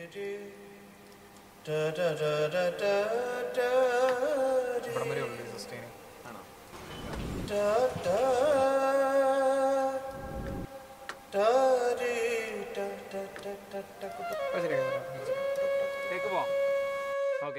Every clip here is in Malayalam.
ഇവിടം വരെ ഉള്ളൂ സസ്റ്റൈനിങ് ആണോ കേക്ക് പോവാം ഓക്കെ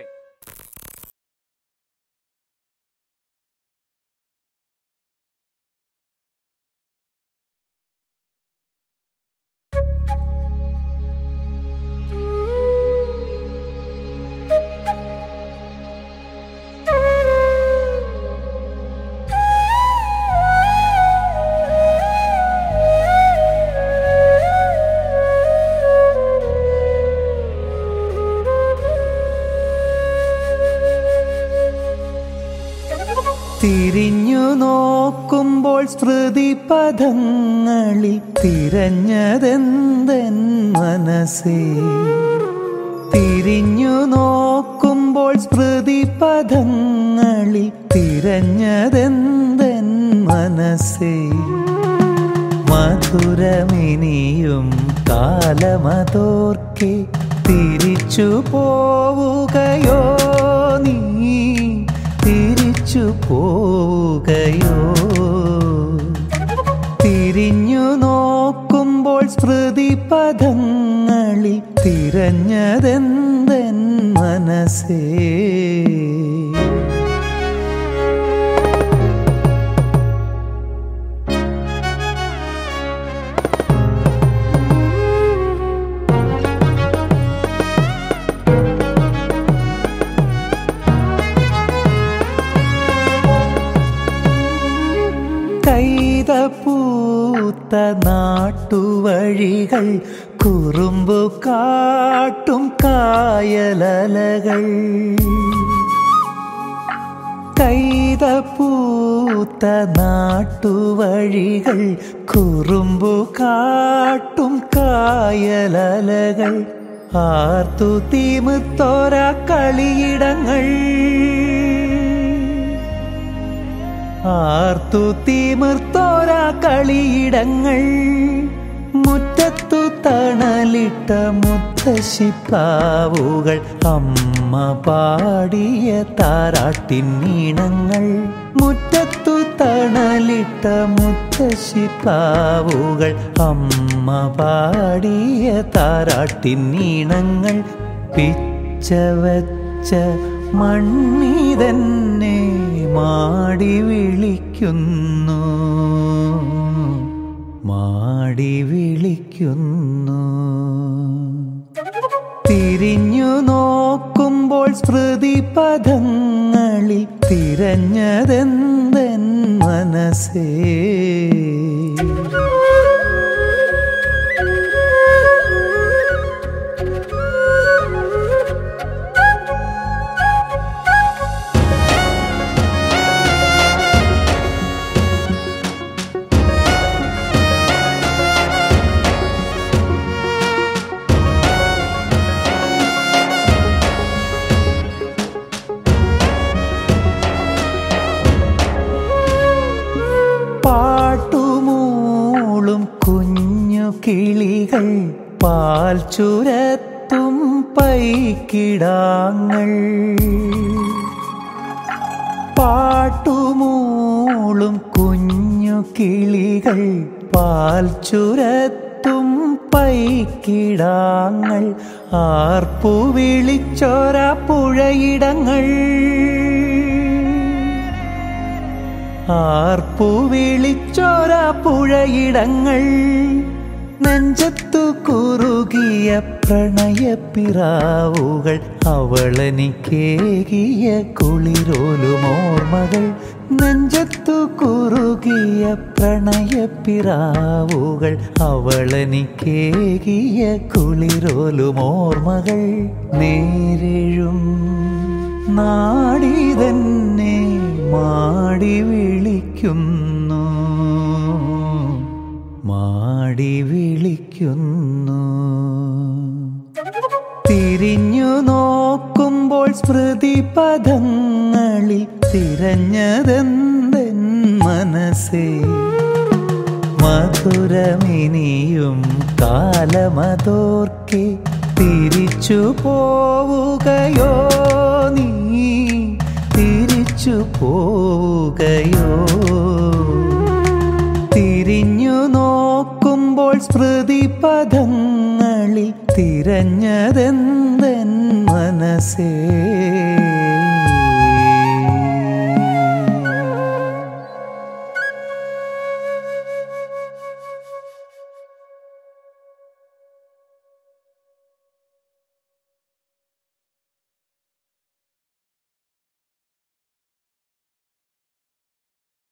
തിരിഞ്ഞു നോക്കുമ്പോൾ സ്മൃതി പദങ്ങളിൽ തിരഞ്ഞതെന്തൻ മനസ്സേ തിരിഞ്ഞു നോക്കുമ്പോൾ സ്മൃതി പദങ്ങളിൽ തിരഞ്ഞതെന്തൻ മനസ്സേ മധുരമിനിയും കാലമതോർക്കെ തിരിച്ചു പോവുകയോ നീ തിരിച്ചു പോവുകയോ തിരിഞ്ഞു നോക്കുമ്പോൾ സ്മൃതി പദങ്ങളിൽ തിരഞ്ഞതെന്തൻ മനസ്സേ കൈതപ്പൂത്ത നാട്ടുവഴികൾ കുറുമ്പു കാട്ടും കായലലകൾ കൈതപ്പൂത്ത നാട്ടുവഴികൾ കുറുമ്പു കാട്ടും കായലലകൾ ആർത്തു തീമുത്തോര കളിയിടങ്ങൾ ആർത്തു തീമിർത്തോര കളിയിടങ്ങൾ മുറ്റത്തു തണലിട്ട മുത്തശ്ശിപ്പാവുകൾ അമ്മ പാടിയ താരാട്ടിൻ ഈണങ്ങൾ മുറ്റത്തു തണലിട്ട മുത്തശ്ശിപ്പാവുകൾ അമ്മ പാടിയ താരാട്ടിൻ ഈണങ്ങൾ പിച്ച വച്ച മണ്ണിതന്നെ മാടി വിളിക്കുന്നു മാടി വിളിക്കുന്നു തിരിഞ്ഞു നോക്കുമ്പോൾ സ്മൃതി പദങ്ങളിൽ തിരഞ്ഞതെന്തൻ മനസ്സേ പാട്ടുമൂളും കുഞ്ഞു കിളികൾ പാൽ ചുരത്തും പൈക്കിടാങ്ങൾ പാട്ടുമൂളും കുഞ്ഞു കിളികൾ പാൽ ചുരത്തും പൈക്കിടാങ്ങൾ ആർപ്പു വിളിച്ചോര പുഴയിടങ്ങൾ ആർപ്പു വിളിച്ചോര പുഴയിടങ്ങൾ നെഞ്ചത്തു കുറുകിയ പ്രണയപ്പിറാവുകൾ അവളെനിക്കേകിയ കുളിരോലുമോർമകൾ നെഞ്ചത്തു കുറുകിയ പ്രണയപ്പിറാവുകൾ അവളെനിക്കേകിയ കുളിരോലുമോർമകൾ നേരിഴും നാടി തന്നെ മാടി വിളിക്കുന്നു മാടി വിളിക്കുന്നു തിരിഞ്ഞു നോക്കുമ്പോൾ സ്മൃതി പദങ്ങളിൽ തിരഞ്ഞതെന്തൻ മനസ്സേ മധുരമിനിയും കാലമതോർക്കെ തിരിച്ചു തിരിച്ചു പോവുകയോ നീ തിരിച്ചു പോവുകയോ തിരിഞ്ഞു നോക്കുമ്പോൾ സ്മൃതി പദങ്ങളിൽ തിരഞ്ഞതെന്തൻ മനസ്സേ